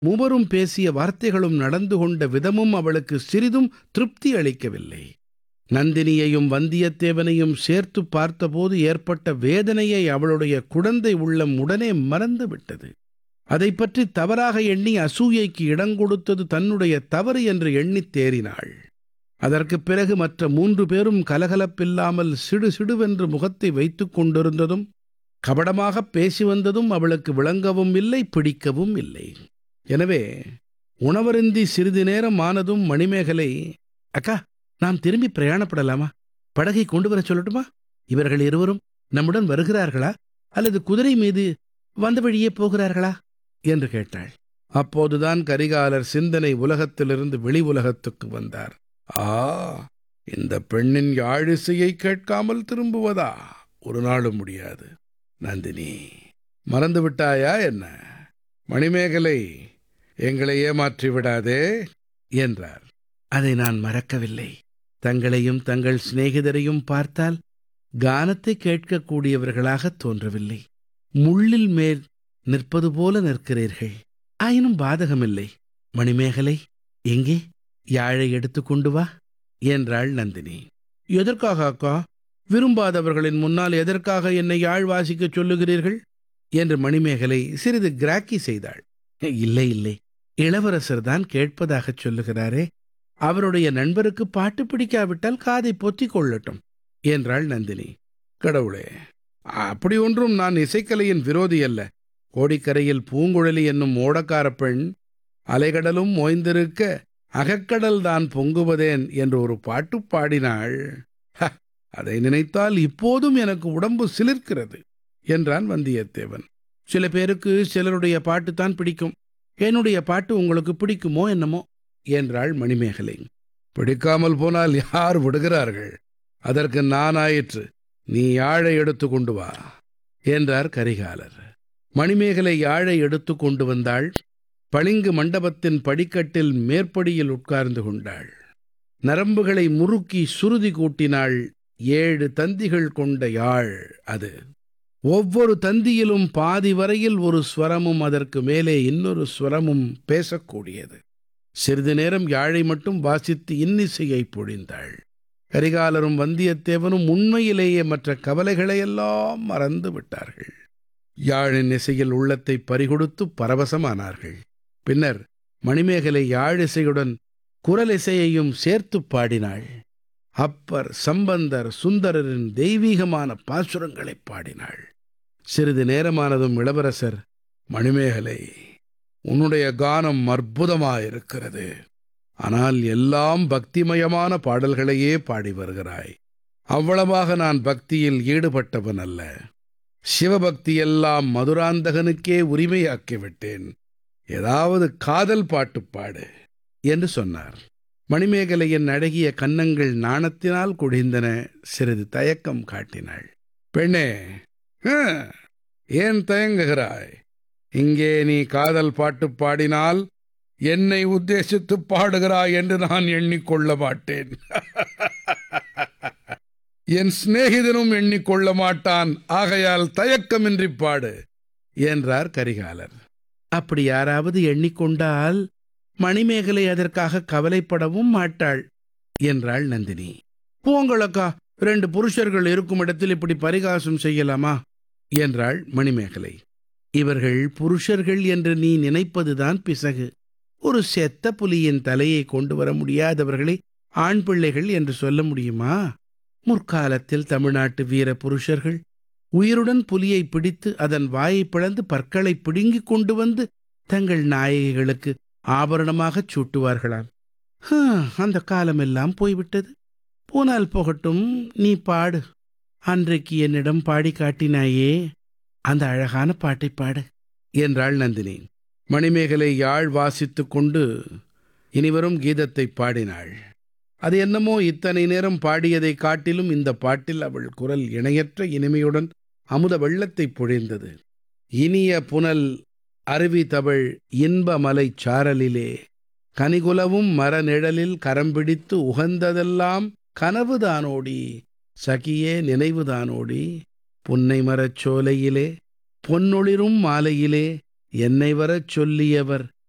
மூவரும் பேசிய வார்த்தைகளும் நடந்து கொண்ட விதமும் அவளுக்கு சிறிதும் திருப்தி அளிக்கவில்லை நந்தினியையும் வந்தியத்தேவனையும் சேர்த்து பார்த்தபோது ஏற்பட்ட வேதனையை அவளுடைய குழந்தை உள்ளம் உடனே மறந்து விட்டது அதைப் பற்றி தவறாக எண்ணி அசூயைக்கு இடங்கொடுத்தது தன்னுடைய தவறு என்று எண்ணித் தேறினாள் அதற்குப் பிறகு மற்ற மூன்று பேரும் கலகலப்பில்லாமல் சிடு சிடுவென்று முகத்தை வைத்துக் கொண்டிருந்ததும் கபடமாகப் பேசி வந்ததும் அவளுக்கு விளங்கவும் இல்லை பிடிக்கவும் இல்லை எனவே உணவருந்தி சிறிது நேரம் ஆனதும் மணிமேகலை அக்கா நாம் திரும்பி பிரயாணப்படலாமா படகை கொண்டு வர சொல்லட்டுமா இவர்கள் இருவரும் நம்முடன் வருகிறார்களா அல்லது குதிரை மீது வந்த வழியே போகிறார்களா என்று கேட்டாள் அப்போதுதான் கரிகாலர் சிந்தனை உலகத்திலிருந்து வெளி உலகத்துக்கு வந்தார் ஆ இந்த பெண்ணின் யாழிசையை கேட்காமல் திரும்புவதா ஒரு நாளும் முடியாது நந்தினி மறந்து விட்டாயா என்ன மணிமேகலை எங்களை ஏமாற்றி விடாதே என்றார் அதை நான் மறக்கவில்லை தங்களையும் தங்கள் சிநேகிதரையும் பார்த்தால் கானத்தை கேட்கக்கூடியவர்களாகத் தோன்றவில்லை முள்ளில் மேல் நிற்பது போல நிற்கிறீர்கள் ஆயினும் பாதகமில்லை மணிமேகலை எங்கே யாழை எடுத்துக்கொண்டு வா என்றாள் நந்தினி எதற்காக அக்கா விரும்பாதவர்களின் முன்னால் எதற்காக என்னை யாழ் வாசிக்கச் சொல்லுகிறீர்கள் என்று மணிமேகலை சிறிது கிராக்கி செய்தாள் இல்லை இல்லை இளவரசர் தான் கேட்பதாகச் சொல்லுகிறாரே அவருடைய நண்பருக்கு பாட்டு பிடிக்காவிட்டால் காதை பொத்திக் கொள்ளட்டும் என்றாள் நந்தினி கடவுளே அப்படி ஒன்றும் நான் இசைக்கலையின் விரோதி அல்ல கோடிக்கரையில் பூங்குழலி என்னும் ஓடக்கார பெண் அலைகடலும் ஓய்ந்திருக்க அகக்கடல் தான் பொங்குவதேன் என்று ஒரு பாட்டு பாடினாள் அதை நினைத்தால் இப்போதும் எனக்கு உடம்பு சிலிர்க்கிறது என்றான் வந்தியத்தேவன் சில பேருக்கு சிலருடைய பாட்டு தான் பிடிக்கும் என்னுடைய பாட்டு உங்களுக்கு பிடிக்குமோ என்னமோ என்றாள் மணிமேகலை பிடிக்காமல் போனால் யார் விடுகிறார்கள் அதற்கு நான் ஆயிற்று நீ யாழை எடுத்து கொண்டு வா என்றார் கரிகாலர் மணிமேகலை யாழை எடுத்து கொண்டு வந்தாள் பளிங்கு மண்டபத்தின் படிக்கட்டில் மேற்படியில் உட்கார்ந்து கொண்டாள் நரம்புகளை முறுக்கி சுருதி கூட்டினாள் ஏழு தந்திகள் கொண்ட யாழ் அது ஒவ்வொரு தந்தியிலும் பாதி வரையில் ஒரு ஸ்வரமும் அதற்கு மேலே இன்னொரு ஸ்வரமும் பேசக்கூடியது சிறிது நேரம் யாழை மட்டும் வாசித்து இன்னிசையை பொழிந்தாள் கரிகாலரும் வந்தியத்தேவனும் உண்மையிலேயே மற்ற கவலைகளையெல்லாம் மறந்து விட்டார்கள் யாழின் இசையில் உள்ளத்தை பறிகொடுத்து பரவசமானார்கள் பின்னர் மணிமேகலை யாழிசையுடன் குரல் இசையையும் சேர்த்து பாடினாள் அப்பர் சம்பந்தர் சுந்தரரின் தெய்வீகமான பாசுரங்களை பாடினாள் சிறிது நேரமானதும் இளவரசர் மணிமேகலை உன்னுடைய கானம் அற்புதமாயிருக்கிறது ஆனால் எல்லாம் பக்திமயமான பாடல்களையே பாடி வருகிறாய் அவ்வளவாக நான் பக்தியில் ஈடுபட்டவன் அல்ல சிவபக்தியெல்லாம் மதுராந்தகனுக்கே உரிமையாக்கிவிட்டேன் ஏதாவது காதல் பாட்டு பாடு என்று சொன்னார் மணிமேகலையின் அழகிய கன்னங்கள் நாணத்தினால் குடிந்தன சிறிது தயக்கம் காட்டினாள் பெண்ணே ஏன் தயங்குகிறாய் இங்கே நீ காதல் பாட்டு பாடினால் என்னை உத்தேசித்து பாடுகிறாய் என்று நான் எண்ணிக்கொள்ள மாட்டேன் என் சிநேகிதனும் எண்ணிக்கொள்ள மாட்டான் ஆகையால் தயக்கமின்றி பாடு என்றார் கரிகாலர் அப்படி யாராவது எண்ணிக்கொண்டால் மணிமேகலை அதற்காக கவலைப்படவும் மாட்டாள் என்றாள் நந்தினி போங்களக்கா ரெண்டு புருஷர்கள் இருக்கும் இடத்தில் இப்படி பரிகாசம் செய்யலாமா என்றாள் மணிமேகலை இவர்கள் புருஷர்கள் என்று நீ நினைப்பதுதான் பிசகு ஒரு செத்த புலியின் தலையை கொண்டு வர முடியாதவர்களை ஆண் பிள்ளைகள் என்று சொல்ல முடியுமா முற்காலத்தில் தமிழ்நாட்டு வீர புருஷர்கள் உயிருடன் புலியை பிடித்து அதன் வாயை பிளந்து பற்களை பிடுங்கிக் கொண்டு வந்து தங்கள் நாயகிகளுக்கு ஆபரணமாகச் சூட்டுவார்களாம் அந்த காலமெல்லாம் போய்விட்டது போனால் போகட்டும் நீ பாடு அன்றைக்கு என்னிடம் பாடி காட்டினாயே அந்த அழகான பாட்டை பாடு என்றாள் நந்தினி மணிமேகலை யாழ் வாசித்துக் கொண்டு இனிவரும் கீதத்தை பாடினாள் அது என்னமோ இத்தனை நேரம் பாடியதை காட்டிலும் இந்த பாட்டில் அவள் குரல் இணையற்ற இனிமையுடன் அமுத வெள்ளத்தை பொழிந்தது இனிய புனல் அருவி தவழ் இன்ப மலை சாரலிலே கனிகுலவும் மரநிழலில் கரம் பிடித்து உகந்ததெல்லாம் கனவுதானோடி சகியே நினைவுதானோடி புன்னை மரச் சோலையிலே பொன்னொளிரும் மாலையிலே என்னை வரச் சொல்லியவர்